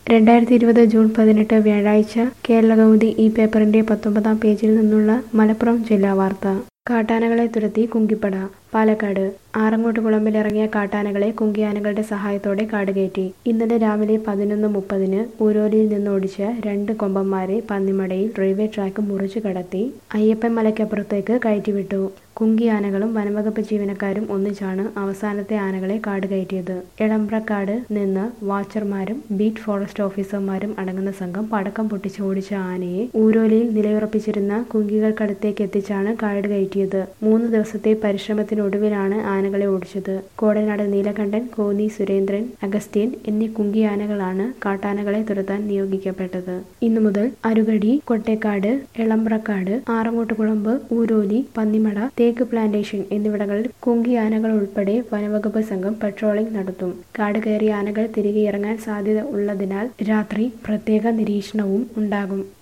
രണ്ടായിരത്തി ഇരുപത് ജൂൺ പതിനെട്ട് വ്യാഴാഴ്ച കേരളകൗമുദി ഈ പേപ്പറിന്റെ പത്തൊമ്പതാം പേജിൽ നിന്നുള്ള മലപ്പുറം ജില്ലാ വാർത്ത കാട്ടാനകളെ തുരത്തി കുങ്കിപ്പട പാലക്കാട് ആറങ്ങോട്ട് കുളമ്പിലിറങ്ങിയ കാട്ടാനകളെ കുങ്കിയാനകളുടെ സഹായത്തോടെ കാടുകയറ്റി ഇന്നലെ രാവിലെ പതിനൊന്ന് മുപ്പതിന് ഊരോലിയിൽ നിന്ന് ഓടിച്ച രണ്ട് കൊമ്പന്മാരെ പന്നിമടയിൽ റെയിൽവേ ട്രാക്ക് മുറിച്ചു കടത്തി അയ്യപ്പൻ മലയ്ക്കപ്പുറത്തേക്ക് കയറ്റിവിട്ടു കുങ്കിയാനകളും വനംവകുപ്പ് ജീവനക്കാരും ഒന്നിച്ചാണ് അവസാനത്തെ ആനകളെ കാട് കയറ്റിയത് എളമ്പ്രക്കാട് നിന്ന് വാച്ചർമാരും ബീറ്റ് ഫോറസ്റ്റ് ഓഫീസർമാരും അടങ്ങുന്ന സംഘം പടക്കം പൊട്ടിച്ച് ഓടിച്ച ആനയെ ഊരോലിയിൽ നിലയുറപ്പിച്ചിരുന്ന കുങ്കികൾക്കടുത്തേക്ക് എത്തിച്ചാണ് കാട് കയറ്റിയത് മൂന്ന് ദിവസത്തെ പരിശ്രമത്തിനൊടുവിലാണ് ആനകളെ ഓടിച്ചത് കോടനാട് നീലകണ്ഠൻ കോന്നി സുരേന്ദ്രൻ അഗസ്ത്യൻ എന്നീ കുങ്കിയാനകളാണ് കാട്ടാനകളെ തുരത്താൻ നിയോഗിക്കപ്പെട്ടത് ഇന്നു മുതൽ അരുകടി കൊട്ടേക്കാട് എളമ്പ്രക്കാട് ആറങ്ങോട്ടുകുളമ്പ് ഊരോലി പന്നിമട തേക്ക് പ്ലാന്റേഷൻ എന്നിവിടങ്ങളിൽ കുങ്കിയാനകൾ ഉൾപ്പെടെ വനവകുപ്പ് സംഘം പട്രോളിംഗ് നടത്തും കാട് കയറിയ ആനകൾ തിരികെ ഇറങ്ങാൻ സാധ്യത ഉള്ളതിനാൽ രാത്രി പ്രത്യേക നിരീക്ഷണവും ഉണ്ടാകും